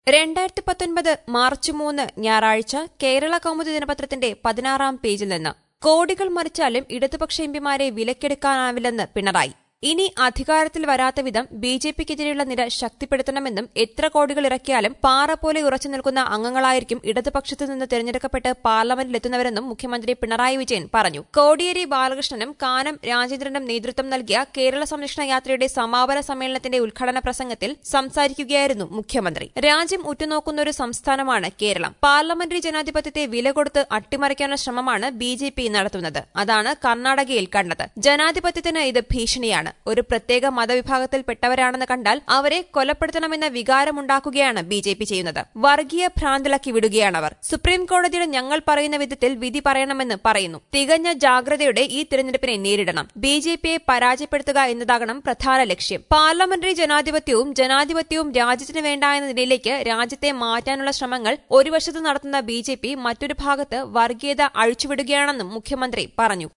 രണ്ടായിരത്തി പത്തൊൻപത് മാർച്ച് മൂന്ന് ഞായറാഴ്ച കേരള കൗമുദി ദിനപത്രത്തിന്റെ പതിനാറാം പേജിൽ നിന്ന് കോടികൾ മറിച്ചാലും ഇടതുപക്ഷ എംപിമാരെ വിലക്കെടുക്കാനാവില്ലെന്ന് പിണറായി ഇനി അധികാരത്തിൽ വരാത്ത വിധം ബി ജെ പിക്കെതിരെയുള്ള നിര ശക്തിപ്പെടുത്തണമെന്നും എത്ര കോടികൾ ഇറക്കിയാലും പാറ പോലെ ഉറച്ചു നിൽക്കുന്ന അംഗങ്ങളായിരിക്കും ഇടതുപക്ഷത്തു നിന്ന് തെരഞ്ഞെടുക്കപ്പെട്ട് പാർലമെന്റിലെത്തുന്നവരെന്നും മുഖ്യമന്ത്രി പിണറായി വിജയൻ പറഞ്ഞു കോടിയേരി ബാലകൃഷ്ണനും കാനം രാജേന്ദ്രനും നേതൃത്വം നൽകിയ കേരള സംരക്ഷണ യാത്രയുടെ സമാപന സമ്മേളനത്തിന്റെ ഉദ്ഘാടന പ്രസംഗത്തിൽ സംസാരിക്കുകയായിരുന്നു മുഖ്യമന്ത്രി രാജ്യം ഉറ്റുനോക്കുന്ന ഒരു സംസ്ഥാനമാണ് കേരളം പാർലമെന്ററി ജനാധിപത്യത്തെ വില കൊടുത്ത് അട്ടിമറിക്കാനുള്ള ശ്രമമാണ് ബി ജെ പി നടത്തുന്നത് അതാണ് കർണാടകയിൽ കണ്ടത് ജനാധിപത്യത്തിന് ഇത് ഭീഷണിയാണ് ഒരു പ്രത്യേക മതവിഭാഗത്തിൽപ്പെട്ടവരാണെന്ന് കണ്ടാൽ അവരെ കൊലപ്പെടുത്തണമെന്ന വികാരമുണ്ടാക്കുകയാണ് ബി ജെ പി ചെയ്യുന്നത് വർഗീയ ഭ്രാന്തിളക്കി വിടുകയാണവർ സുപ്രീം കോടതിയുടെ ഞങ്ങൾ പറയുന്ന വിധത്തിൽ വിധി പറയണമെന്ന് പറയുന്നു തികഞ്ഞ ജാഗ്രതയോടെ ഈ തിരഞ്ഞെടുപ്പിനെ നേരിടണം ബി ജെ പിയെ പരാജയപ്പെടുത്തുക എന്നതാകണം പ്രധാന ലക്ഷ്യം പാർലമെന്ററി ജനാധിപത്യവും ജനാധിപത്യവും രാജ്യത്തിന് വേണ്ട എന്ന നിലയിലേക്ക് രാജ്യത്തെ മാറ്റാനുള്ള ശ്രമങ്ങൾ ഒരു വശത്ത് നടത്തുന്ന ബി ജെ പി മറ്റൊരു ഭാഗത്ത് വർഗീയത അഴിച്ചുവിടുകയാണെന്നും മുഖ്യമന്ത്രി പറഞ്ഞു